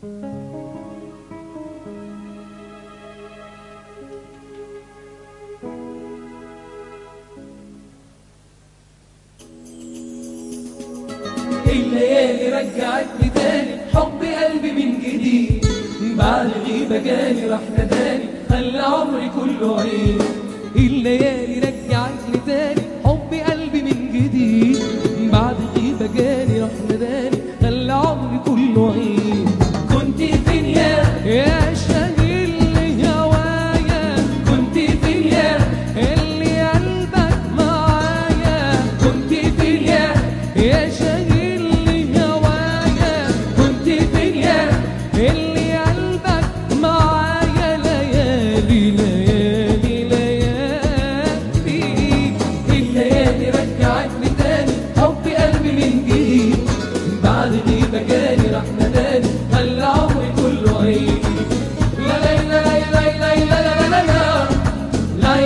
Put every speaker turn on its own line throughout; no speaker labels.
الليالي رجعتني تاني حب قلبي من جديد بعد غيبة جاني راح نداني خلى عمري كله عين الليالي رجعتني تاني حب قلبي من جديد بعد غيبة جاني راح نداني خلى عمري كله عين كنت فين يا يا شاغل هوايا كنت فين يا اللي قلبك معايا كنت فين يا يا شاغل هوايا كنت فين يا اللي قلبك معايا ليالي ليالي ليالي الليالي رجعتني تاني حب قلبي من جديد بعد غيبة جاني راح نداني خلى عمري كله عيد لا لا لا لا لا لا لا لا لا لا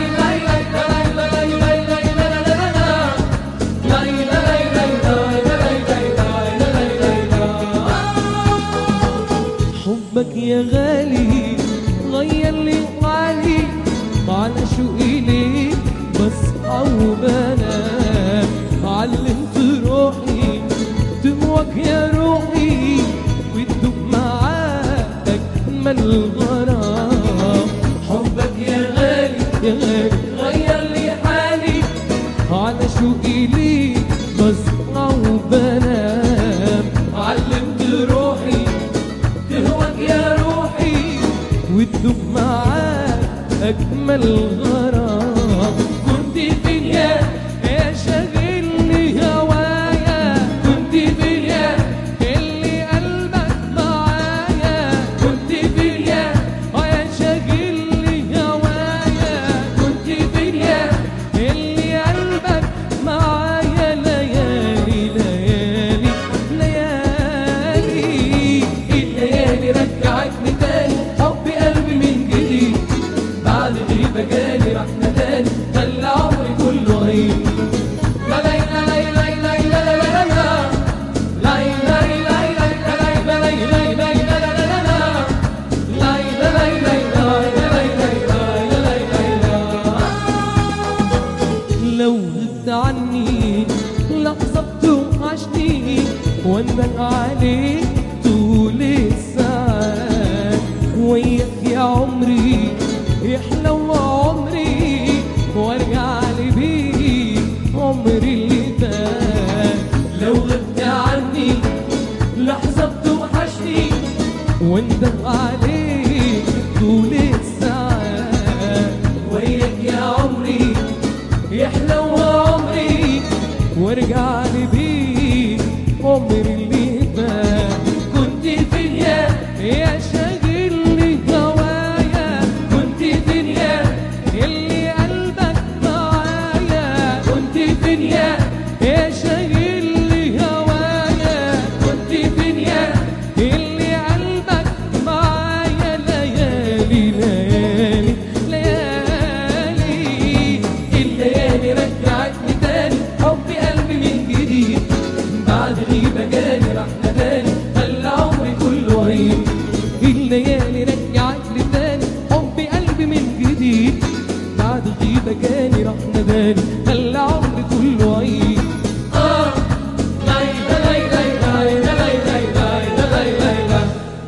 حبك يا غالي غير لي وعلي على شوقي ليك بصحى وبنام علمت روحي تموك يا روحي وتدوب معاك أجمل غرام حبك يا غالي يا غالي غير لي حالي على شوقي ليك بصحى وبنام علمت روحي تهواك يا روحي وتدوب معاك أجمل غرام كنت فين يا يا شاغلني هوايا كنت فين يا اللي قلبك معايا كنت فين يا آه يا شاغلني هوايا كنت فين يا اللي قلبك معايا ليالي ليالي ليالي الليالي رجعتني تاني حب قلبي من جديد بعد غيبة جاني راح نداني خلى عمري كله عيد لا لا لا لا لا لا لا لا لا لو غبت عني لحظة بتوحشني واندق عليك طول الساعات وياك يا عمري يحلو عمري وارجع لي بيه عمري اللي فات لو غبت عني لحظة بتوحشني واندق عليك طول